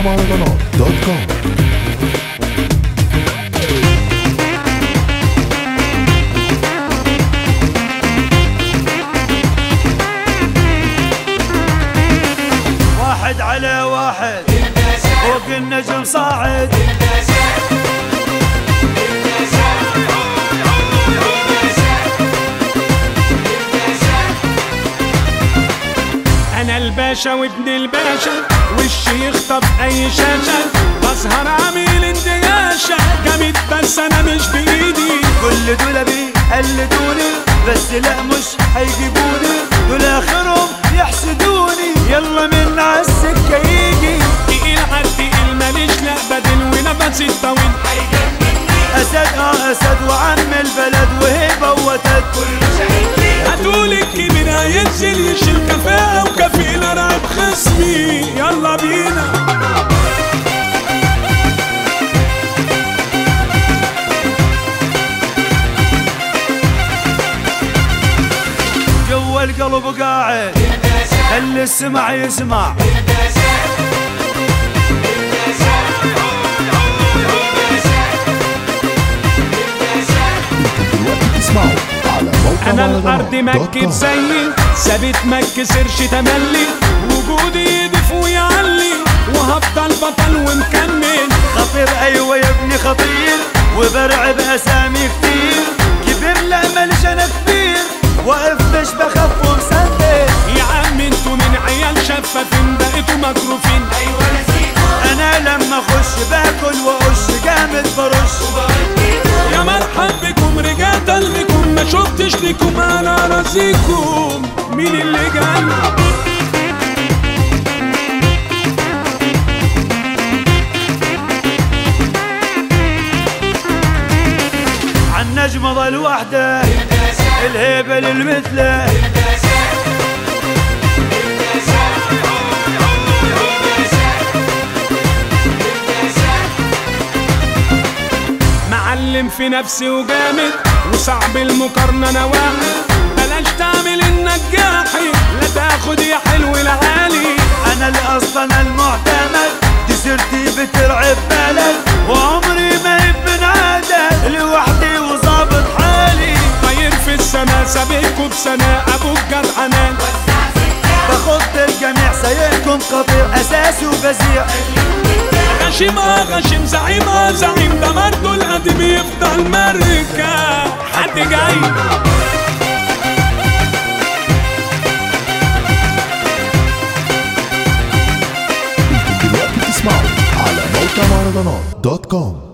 مهرجانات دوت كوم واحد على واحد فوق النجم صاعد انا الباشا وابن الباشا وشي يخطف اي شاشة بسهر عامل اندهاشة جامد بس انا مش بايدي كل دول بيقلدوني بس لا مش هيجيبوني دول اخرهم يحسدوني يلا من عالسكة يجي تقيل عالتقيل ماليش لا بدل ونفسي الطويل اسد اه اسد وعم البلد وهيبة وتد هتقول الكبير هينزل يشيل كفاءة وكفيل ارعب خصمي يلا بينا جوا القلب قاعد اللي السمع يسمع انتوا دلوقتي بتسمعوا على موقع انا الارض مهرجانات دوت مكة كوم زيي ثابت ما اتكسرش تملي وجودي يضيف ويعلي وهفضل بطل ومكمل خطير ايوه يا ابني خطير وبرعب اسامي كتير كبر لا مالش انا كبير واقف مش بخاف ومثبت يا عم انتوا من عيال شفافين بقيتوا مكروفين انا لما اخش باكل واقش جامد برش يا مرحب بكم رجعت لكم ما شفتش لكم انا راسيكم مين اللي جاي عن نجم ظل وحده الهيبه للمثله معلم في نفسي وجامد وصعب المقارنة انا واحد بلاش تعمل النجاحي لا تاخد يا حلو العالي انا اللي اصلا المعتمد دي سيرتي بترعب بلد وعمري ما يبن عدد لوحدي وظابط حالي طاير في السما سابقكوا بسنة ابو الجدعنان بخط الجميع سايقكم قطيع اساسي وبزيع غشيم اه غشيم زعيم اه زعيم ده برضه القديم يفضل مركة حد جاي انتوا دلوقتي بتسمعوا على موقع مهرجانات دوت كوم